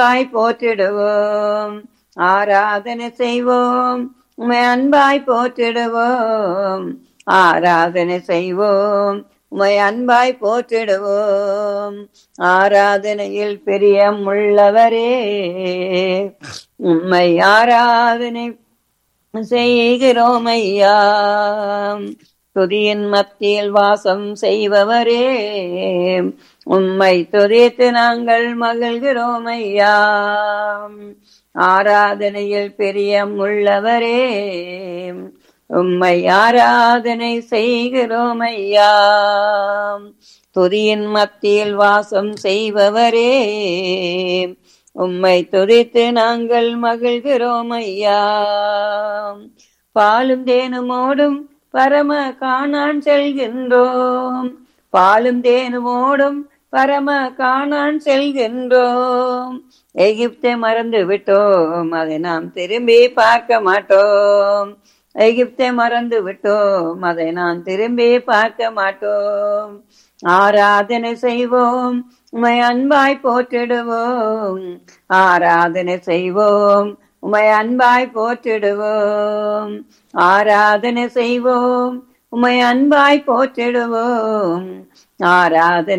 அன்பாய் போற்றிடுவோம் ஆராதனை செய்வோம் உமை அன்பாய் போற்றிடுவோம் ஆராதனை செய்வோம் உமை அன்பாய் போற்றிடுவோம் ஆராதனையில் பிரியம் உள்ளவரே உம்மை ஆராதனை செய்கிறோம் ஐயா துதியின் மத்தியில் வாசம் செய்பவரே உம்மை துதித்து நாங்கள் மகிழ்கிறோம் ஐயா ஆராதனையில் பிரியம் உள்ளவரே உம்மை ஆராதனை செய்கிறோம் ஐயா துதியின் மத்தியில் வாசம் செய்பவரே உம்மை துதித்து நாங்கள் மகிழ்கிறோம் ஐயா பாலும் தேனுமோடும் பரம காணான் செல்கின்றோம் பாலும் தேனுமோடும் பரம காணான் செல்கின்றோம் எகிப்தை மறந்து விட்டோம் அதை நாம் திரும்பி பார்க்க மாட்டோம் எகிப்தை மறந்து விட்டோம் அதை நாம் திரும்பி பார்க்க மாட்டோம் ஆராதனை செய்வோம் உமை அன்பாய் போற்றிடுவோம் ஆராதனை செய்வோம் உமை அன்பாய் போற்றிடுவோம் ஆராதனை செய்வோம் உமை அன்பாய் போற்றிடுவோம் ஆராதனை